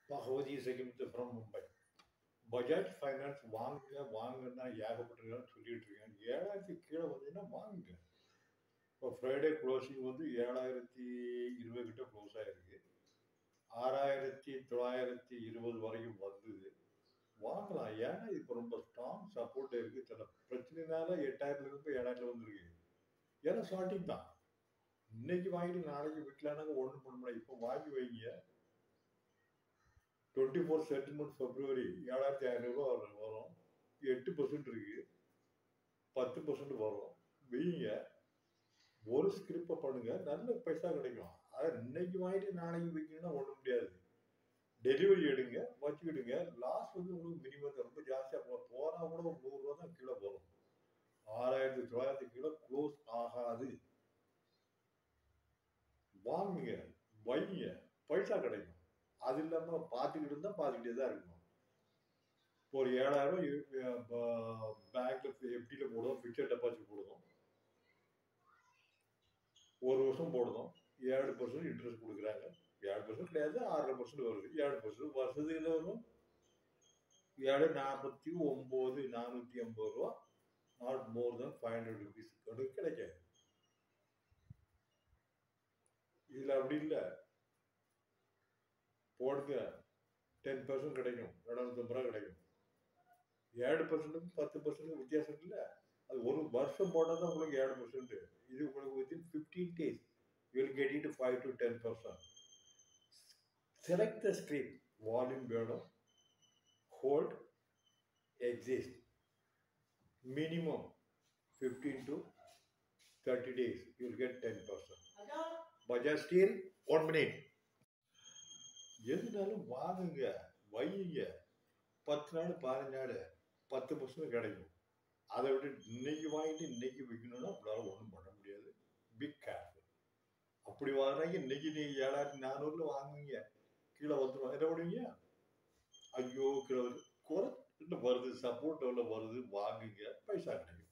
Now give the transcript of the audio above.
பகவதி செகிம்து from Mumbai Bajaj finance வாங்குங்க வாங்குன்னா ஏகப்பட்டிருக்கான்னு சொல்லிட்டு இருக்கேன் ஏழாயிரத்தி கீழே வந்தீங்கன்னா வாங்குங்க இப்போ ஃப்ரைடே க்ளோசிங் வந்து ஏழாயிரத்தி இருபது கிட்ட க்ளோஸ் ஆயிருக்கு ஆறாயிரத்தி தொள்ளாயிரத்தி இருபது வரைக்கும் வந்தது வாங்கலாம் ஏன்னா இப்போ ரொம்ப ஸ்ட்ராங் சப்போர்ட் இருக்கு சில பிரச்சனைனால எட்டாயிரத்துல இருந்து ஏழாயிரத்துல வந்துருக்கு ஏன்னா ஸ்டார்டிங் தான் இன்னைக்கு வாங்கிட்டு நாளைக்கு விற்கலான்னாங்க ஒன்றும் பண்ண முடியாது இப்போ வாங்கி வைங்க டுவெண்ட்டி ஃபோர் செட்டில்மெண்ட் பிப்ரவரி ஏழாயிரத்தி ஐநூறுரூவா வரும் வரும் எட்டு பர்சன்ட் இருக்கு பத்து பர்சன்ட் வரும் வைங்க ஒரு ஸ்கிரிப்பை பண்ணுங்க நல்ல பைசா கிடைக்கும் அதை இன்னைக்கு வாங்கிட்டு நாளைக்கு விற்கணும்னா ஒன்றும் முடியாது டெலிவரி எடுங்க வச்சுக்கிடுங்க லாஸ் வந்து உங்களுக்கு மினிமம் ரொம்ப ஜாஸ்தியாக போகும் போனால் கூட ஒரு நூறுரூவா தான் கீழே போகும் ஆறாயிரத்தி தொள்ளாயிரத்தி கீழே க்ளோஸ் ஆகாது வாங்குங்க வைங்க பைசா கிடைக்கும் அது இல்லாமல் பார்த்துக்கிட்டு இருந்தால் பார்த்துக்கிட்டே தான் இருக்கணும் இப்போ ஒரு ஏழாயிரம் பேங்க்ல எஃப்டியில் போடுவோம் ஃபிக்ஸட் டெபாசிட் போடுவோம் ஒரு வருஷம் போடுறோம் ஏழு பர்சன்ட் இன்ட்ரெஸ்ட் கொடுக்குறாங்க ஏழு பர்சன்ட் கிடையாது ஆறரை பர்சன்ட் வருது ஏழு பர்சன்ட் வருஷத்துக்கு என்ன வரும் ஏழு நாற்பத்தி ஒம்பது நானூற்றி ஐம்பது ரூபா not more than five hundred rupees கிடைக்காது இதில் அப்படி இல்லை போடுங்க டென் பர்சன்ட் கிடைக்கும் இரநூத்தம்பது ரூபா கிடைக்கும் ஏழு பர்சன்ட்டுக்கும் பத்து பர்சன்ட் வித்தியாசம் இல்லை அது ஒரு வருஷம் போட்டால் தான் உங்களுக்கு ஏழு பர்சன்ட் இது உங்களுக்கு within fifteen days you will get it five to ten percent select the screen volume வேணும் hold exist minimum fifteen to thirty days you will get ten percent Bajaj steel one minute எதுனாலும் வாங்குங்க வையுங்க பத்து நாள் பதினஞ்சு நாள் பத்து பர்சன்ட் கிடைக்கும் அதை விட்டு இன்னைக்கு வாங்கிட்டு இன்னைக்கு விற்கணும்னா உங்களால் ஒன்றும் பண்ண முடியாது பிக் கேர்ஃபுல் அப்படி வாங்குறாங்க இன்னைக்கு நீங்கள் ஏழாயிரத்தி நானூறுல வாங்குவீங்க கீழே வந்துடும் என்ன பண்ணுவீங்க ஐயோ கீழே வருது குறை வருது சப்போர்ட் வருது வாங்குங்க பைசா கிடைக்கும்